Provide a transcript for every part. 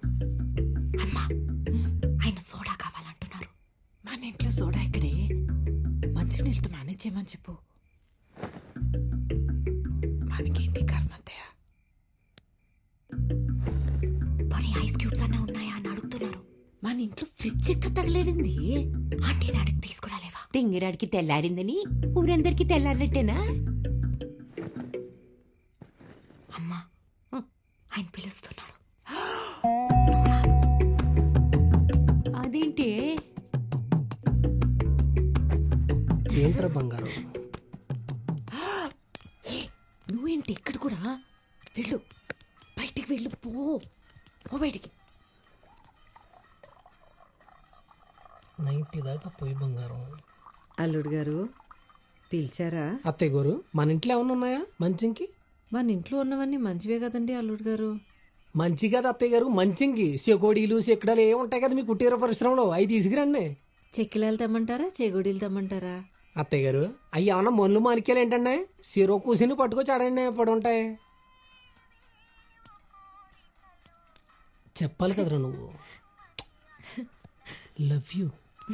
అమ్మా ఆయన సోడా కావాలంటున్నారు మన ఇంట్లో సోడా ఇక్కడే మంచి నీళ్ళతో మేనేజ్ చేయమని చెప్పు మనకేంటి కర్మత్తయ్య పోనీ ఐస్ క్యూబ్స్ అన్నా ఉన్నాయా అని అడుగుతున్నారు మన ఇంట్లో ఫ్రిడ్జ్ ఎక్కడ తగలేడింది ఆంటీని అడిగి తీసుకురాలేవా తింగిరాడికి తెల్లారిందని ఊరందరికి తెల్లారినట్టేనా అమ్మా ఆయన పిలుస్తున్నారు అదేంటి ఏంట్రా బంగారం నువ్వేంటి ఇక్కడ కూడా వెళ్ళు బయటికి వెళ్ళు పో పో బయటికి నైన్టీ దాకా పోయి బంగారం అల్లుడు గారు పిలిచారా అత్తయ్య గారు మన ఇంట్లో ఏమన్నా ఉన్నాయా మంచింకి మన ఇంట్లో ఉన్నవన్నీ మంచివే కదండి అల్లుడు గారు మంచి కదా అత్తయ్య గారు మంచింకి సెకోడీలు సెక్కడాలు ఏ ఉంటాయి కదా మీ కుటీర పరిశ్రమలో అవి తీసుకురండి చెక్కిలాలు తెమ్మంటారా చెగుడీలు తెమ్మంటారా అత్తయ్య గారు అవి ఏమన్నా మనులు మానికేలు ఏంటండి సిరో కూసిని పట్టుకొచ్చి ఆడండి పడి ఉంటాయి చెప్పాలి కదరా నువ్వు లవ్ యూ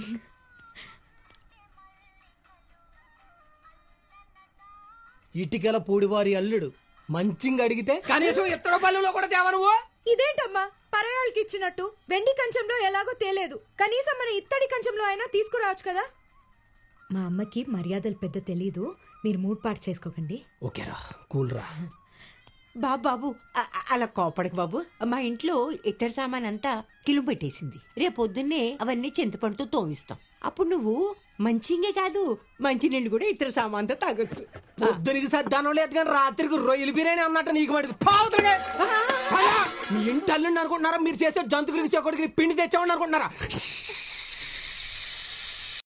ఇటికల పూడివారి అల్లుడు మంచింగ్ అడిగితే కనీసం ఇత్తడ పల్లెలో కూడా తేవా నువ్వు ఇదేంటమ్మా పరాయాలకి ఇచ్చినట్టు వెండి కంచంలో ఎలాగో తేలేదు కనీసం మన ఇత్తడి కంచంలో అయినా తీసుకురావచ్చు కదా మా అమ్మకి మర్యాదలు పెద్ద తెలీదు మీరు మూడ్ పాటు చేసుకోకండి ఓకేరా కూల్ రా బాబు బాబు అ- అ- అలా కోపడకు బాబు మా ఇంట్లో ఇత్తడి సామాన్ అంతా కిలు పెట్టేసింది రేపొద్దున్నే అవన్నీ చింతపండుతో తోమిస్తాం అప్పుడు నువ్వు మంచిగా కాదు మంచినీళ్ళు కూడా ఇతర సామాన్తో తాగొచ్చు పొద్దునికి సద్దానం లేదు కానీ రాత్రికి రొయ్యలు బిర్యానీ అన్నట్టు నీకు మటుకు పావుతులే మీ ఇంటి అల్లుండి అనుకుంటున్నారా మీరు చేసే జంతువులకి చెక్కడికి పిండి తెచ్చామని అనుకుంటున్నారా